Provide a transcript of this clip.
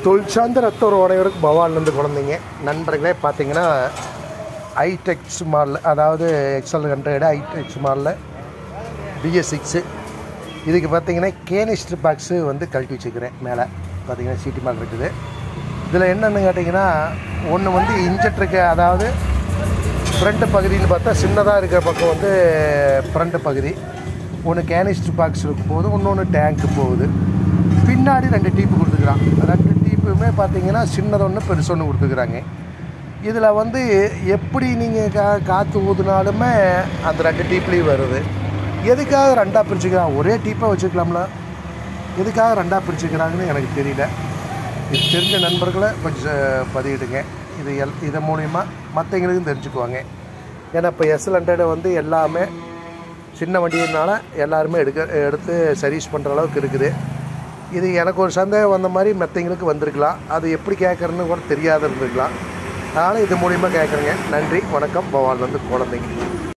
தொழில் சார்ந்த ரத்த உறவுடையவருக்கு பவான்லேருந்து குழந்தைங்க நண்பர்களே பார்த்தீங்கன்னா ஐடெக்ஸ் மாடல் அதாவது எக்ஸல் ஹண்ட்ரடு ஐடெக்ஸ் மாடலில் பிஎஸ் சிக்ஸு இதுக்கு பார்த்தீங்கன்னா கேனிஸ்டர் பாக்ஸு வந்து கழட்டி வச்சுக்கிறேன் மேலே பார்த்தீங்கன்னா சீட்டி மாடல் இருக்குது இதில் என்னென்னு கேட்டிங்கன்னா ஒன்று வந்து இன்ஜெக்டருக்கு அதாவது ஃப்ரண்ட் பகுதின்னு பார்த்தா சின்னதாக இருக்கிற பக்கம் வந்து ஃப்ரண்ட் பகுதி ஒன்று கேனிஸ்டர் பாக்ஸ் இருக்கும் போது இன்னொன்று டேங்க்கு போகுது பின்னாடி ரெண்டு டீப்பு கொடுத்துக்கிறான் ரெண்டு டீப்புமே பார்த்தீங்கன்னா சின்னது ஒன்று பெருசு ஒன்று கொடுத்துக்கிறாங்க இதில் வந்து எப்படி நீங்கள் கா காற்று ஊதுனாலுமே அந்த ரெண்டு டீப்லேயும் வருது எதுக்காக ரெண்டாக பிரிச்சுக்கிறான் ஒரே டீப்பாக வச்சுக்கலாம்ல எதுக்காக ரெண்டாக பிரிச்சுக்கிறாங்கன்னு எனக்கு தெரியல இது தெரிஞ்ச நண்பர்களை கொஞ்சம் பதிவிடுங்க இது எல் இதன் மூலிமா மற்றவங்களுக்கும் தெரிஞ்சுக்குவாங்க ஏன்னா இப்போ எஸ்எல் ஹண்ட்ரடு வந்து எல்லாமே சின்ன வண்டினால எல்லாருமே எடுக்க எடுத்து சர்வீஸ் பண்ணுற அளவுக்கு இருக்குது இது எனக்கு ஒரு சந்தேகம் வந்த மாதிரி மற்றவங்களுக்கு வந்திருக்கலாம் அது எப்படி கேட்குறன்னு கூட தெரியாத இருந்திருக்கலாம் அதனால் இது மூலிமா கேட்குறேங்க நன்றி வணக்கம் பவால் வந்து குழந்தைங்க